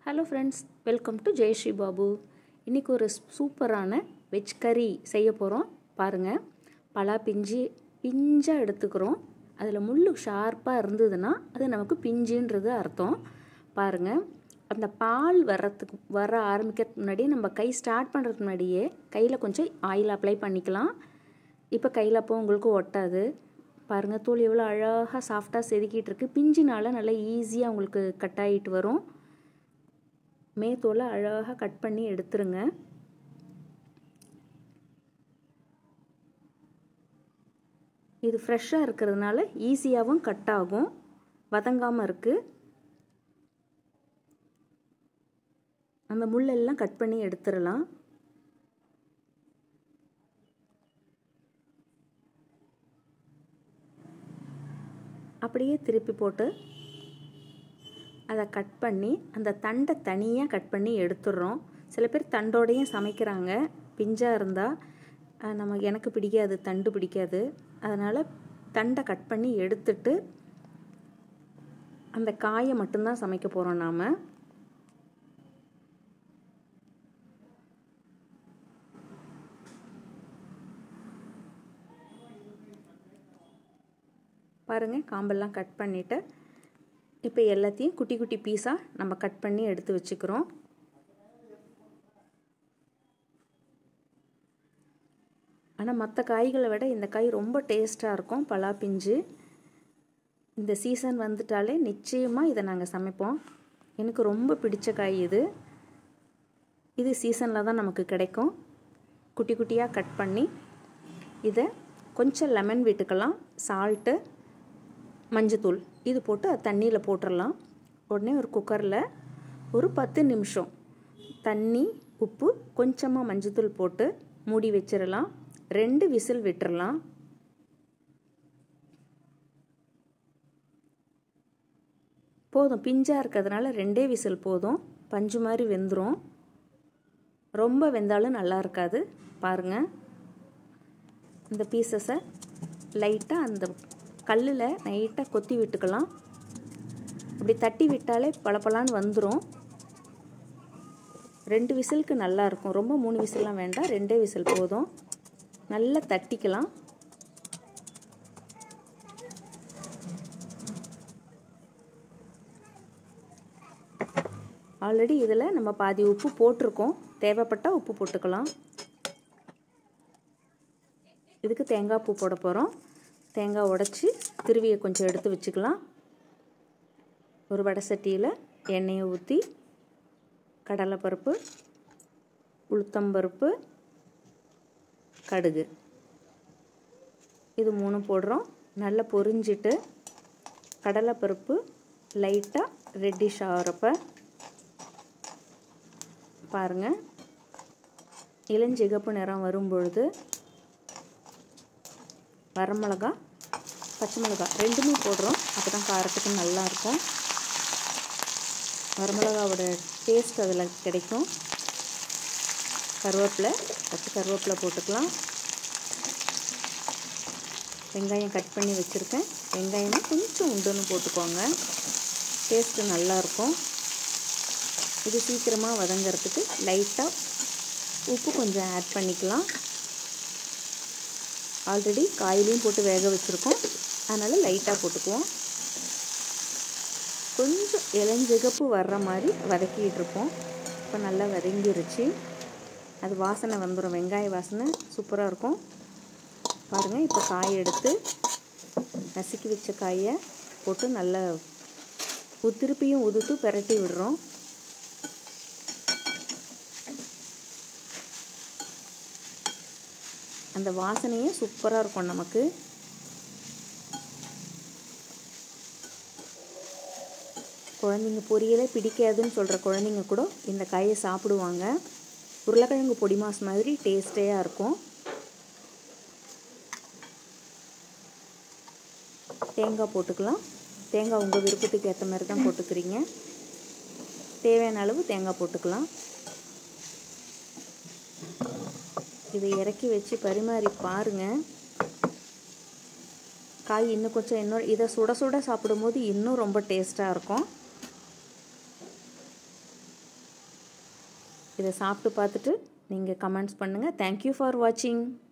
hello friends welcome to Jayashree Babu இன்றைக்கி ஒரு சூப்பரான வெஜ் கறி செய்ய போகிறோம் பாருங்கள் பலா பிஞ்சு பிஞ்சாக எடுத்துக்கிறோம் அதில் முள் ஷார்ப்பாக இருந்ததுன்னா அது நமக்கு பிஞ்சுன்றது அர்த்தம் பாருங்கள் அந்த பால் வர்றதுக்கு வர ஆரம்பிக்கிறதுக்கு முன்னாடியே நம்ம கை ஸ்டார்ட் பண்ணுறதுக்கு முன்னாடியே கையில் கொஞ்சம் ஆயில் அப்ளை பண்ணிக்கலாம் இப்போ கையில் அப்போ உங்களுக்கு ஒட்டாது பாருங்கள் தோல் எவ்வளோ அழகாக சாஃப்டாக செதுக்கிட்டு இருக்கு பிஞ்சினால நல்லா ஈஸியாக உங்களுக்கு கட் ஆகிட்டு வரும் மேத்தோலை அழகாக கட் பண்ணி எடுத்துருங்க இது ஃப்ரெஷ்ஷாக இருக்கிறதுனால ஈஸியாகவும் கட் ஆகும் வதங்காமல் இருக்குது அந்த முள்ளெல்லாம் கட் பண்ணி எடுத்துடலாம் அப்படியே திருப்பி போட்டு அதை கட் பண்ணி அந்த தண்டை தனியாக கட் பண்ணி எடுத்துடுறோம் சில பேர் தண்டோடையும் சமைக்கிறாங்க பிஞ்சாக இருந்தால் நம்ம எனக்கு பிடிக்காது தண்டு பிடிக்காது அதனால் தண்டை கட் பண்ணி எடுத்துட்டு அந்த காயை மட்டும்தான் சமைக்க போகிறோம் நாம் பாருங்கள் காம்பெல்லாம் கட் பண்ணிவிட்டு இப்போ எல்லாத்தையும் குட்டி குட்டி பீஸாக நம்ம கட் பண்ணி எடுத்து வச்சுக்கிறோம் ஆனால் மற்ற காய்களை விட இந்த காய் ரொம்ப டேஸ்ட்டாக இருக்கும் பலா பிஞ்சு இந்த சீசன் வந்துட்டாலே நிச்சயமாக இதை நாங்கள் சமைப்போம் எனக்கு ரொம்ப பிடிச்ச காய் இது இது சீசனில் தான் நமக்கு கிடைக்கும் குட்டி குட்டியாக கட் பண்ணி இதை கொஞ்சம் லெமன் விட்டுக்கலாம் சால்ட்டு மஞ்சத்தூள் இது போட்டு தண்ணியில் போட்டுடலாம் உடனே ஒரு குக்கரில் ஒரு பத்து நிமிஷம் தண்ணி உப்பு கொஞ்சமாக மஞ்சத்தூள் போட்டு மூடி வச்சிடலாம் ரெண்டு விசில் விட்டுறலாம் போதும் பிஞ்சாக இருக்கிறதுனால ரெண்டே விசில் போதும் பஞ்சு மாதிரி வெந்துடும் ரொம்ப வெந்தாலும் நல்லா இருக்காது பாருங்கள் இந்த பீசஸை லைட்டாக அந்த கல்லில் நைட்டாக கொத்தி விட்டுக்கலாம் அப்படி தட்டி விட்டாலே பளபளான்னு வந்துடும் ரெண்டு விசிலுக்கு நல்லா இருக்கும் ரொம்ப மூணு விசில்லாம் வேண்டாம் ரெண்டே விசில் போதும் நல்லா தட்டிக்கலாம் ஆல்ரெடி இதில் நம்ம பாதி உப்பு போட்டிருக்கோம் தேவைப்பட்டால் உப்பு போட்டுக்கலாம் இதுக்கு தேங்காய் பூ போட போகிறோம் தேங்காய் உடச்சி திருவியை கொஞ்சம் எடுத்து வச்சுக்கலாம் ஒரு வடை சட்டியில் எண்ணெயை ஊற்றி கடலைப்பருப்பு உளுத்தம்பருப்பு கடுகு இது மூணு போடுறோம் நல்லா பொரிஞ்சிட்டு கடலைப்பருப்பு லைட்டாக ரெட்டிஷ் ஆகிறப்ப பாருங்கள் இளஞ்சிகப்பு நிறம் வரும்பொழுது வரமிளகா பச்சை மிளகா ரெண்டுமே போடுறோம் அப்போ தான் காரத்துக்கு நல்லாயிருக்கும் வரமிளகாவோட டேஸ்ட் அதில் கிடைக்கும் கருவேப்பிலை பச்சை கருவேப்பிலை போட்டுக்கலாம் வெங்காயம் கட் பண்ணி வச்சுருக்கேன் வெங்காயம்னா கொஞ்சம் உண்டுன்னு போட்டுக்கோங்க டேஸ்ட்டு நல்லாயிருக்கும் இது சீக்கிரமாக வதங்கிறதுக்கு லைட்டாக உப்பு கொஞ்சம் ஆட் பண்ணிக்கலாம் ஆல்ரெடி காயிலையும் போட்டு வேக வச்சுருக்கோம் அதனால் லைட்டாக போட்டுக்குவோம் கொஞ்சம் இளஞ்சிகப்பு வர்ற மாதிரி வதக்கிட்டு இருப்போம் இப்போ நல்லா வதங்கிருச்சு அது வாசனை வந்துடும் வெங்காய வாசனை சூப்பராக இருக்கும் பாருங்கள் இப்போ காய் எடுத்து நசுக்கி வச்ச காயை போட்டு நல்லா திருப்பியும் உதுத்து பெரட்டி விடுறோம் அந்த வாசனையே சூப்பராக இருக்கும் நமக்கு குழந்தைங்க பொரியலே பிடிக்காதுன்னு சொல்கிற குழந்தைங்க கூட இந்த காயை சாப்பிடுவாங்க உருளைக்கிழங்கு பொடி மாஸ் மாதிரி டேஸ்டேயாக இருக்கும் தேங்காய் போட்டுக்கலாம் தேங்காய் உங்கள் விருப்பத்துக்கு ஏற்ற மாதிரி தான் போட்டுக்கிறீங்க தேவையான அளவு தேங்காய் போட்டுக்கலாம் இதை இறக்கி வச்சு பரிமாறி பாருங்கள் காய் இன்னும் கொஞ்சம் இன்னும் இதை சுட சுட சாப்பிடும்போது இன்னும் ரொம்ப டேஸ்ட்டாக இருக்கும் இதை சாப்பிட்டு பார்த்துட்டு நீங்கள் கமெண்ட்ஸ் பண்ணுங்கள் தேங்க்யூ ஃபார் வாட்சிங்